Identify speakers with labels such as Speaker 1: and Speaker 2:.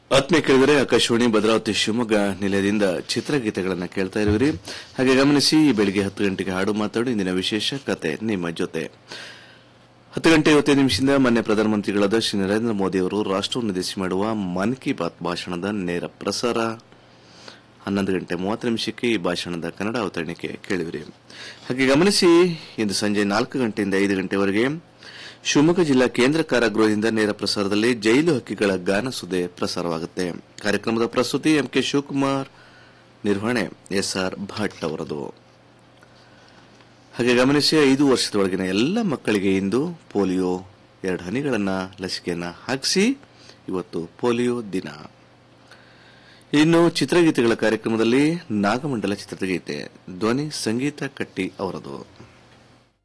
Speaker 1: ಆತ್ಮೀಯ ಕೇಳಿದರೆ ಆಕಾಶವಾಣಿ ಭದ್ರಾವತಿ ಶಿವಮೊಗ್ಗ ನಿಲಯದಿಂದ ಚಿತ್ರಗೀತೆಗಳನ್ನು ಕೇಳ್ತಾ ಇರುವಿರಿ ಹಾಗೆ ಗಮನಿಸಿ ಈ ಬೆಳಿಗ್ಗೆ ಹತ್ತು ಗಂಟೆಗೆ ಹಾಡು ಮಾತಾಡು ಇಂದಿನ ವಿಶೇಷ ಕತೆ ನಿಮ್ಮ ಜೊತೆ ಹತ್ತು ಗಂಟೆ ಐವತ್ತೈದು ನಿಮಿಷದಿಂದ ಮೊನ್ನೆ ಪ್ರಧಾನಮಂತ್ರಿಗಳಾದ ಶ್ರೀ ನರೇಂದ್ರ ಮೋದಿ ಅವರು ರಾಷ್ಟ್ರವನ್ನುದ್ದೇಶಿ ಮಾಡುವ ಮನ್ ಕಿ ಬಾತ್ ಭಾಷಣದ ನೇರ ಪ್ರಸಾರ ಹನ್ನೊಂದು ಗಂಟೆ ಮೂವತ್ತು ನಿಮಿಷಕ್ಕೆ ಈ ಭಾಷಣದ ಕನ್ನಡ ಅವತರಣಿಕೆ ಕೇಳಿವಿರಿ ಹಾಗೆ ಗಮನಿಸಿ ಇಂದು ಸಂಜೆ ನಾಲ್ಕು ಗಂಟೆಯಿಂದ ಐದು ಗಂಟೆವರೆಗೆ ಶಿವಮೊಗ್ಗ ಜಿಲ್ಲಾ ಕೇಂದ್ರ ಕಾರಾಗೃಹದಿಂದ ನೇರ ಪ್ರಸಾರದಲ್ಲಿ ಜೈಲು ಹಕ್ಕಿಗಳ ಗಾನ ಸುದೆ ಪ್ರಸಾರವಾಗುತ್ತೆ ಕಾರ್ಯಕ್ರಮದ ಪ್ರಸ್ತುತಿ ಎಂಕೆ ಶಿವಕುಮಾರ್ ನಿರ್ವಹಣೆ ಎಸ್ಆರ್ ಭಟ್ ಅವರದು ಹಾಗೆ ಗಮನಿಸಿ ಐದು ವರ್ಷದೊಳಗಿನ ಎಲ್ಲ ಮಕ್ಕಳಿಗೆ ಇಂದು ಪೋಲಿಯೋ ಎರಡು ಹನಿಗಳನ್ನು ಲಸಿಕೆಯನ್ನು ಹಾಕಿಸಿ ಇವತ್ತು ಪೋಲಿಯೋ ದಿನ ಇನ್ನು ಚಿತ್ರಗೀತೆಗಳ ಕಾರ್ಯಕ್ರಮದಲ್ಲಿ ನಾಗಮಂಡಲ ಚಿತ್ರದ ಗೀತೆ ಧ್ವನಿ ಸಂಗೀತ ಕಟ್ಟಿ ಅವರದು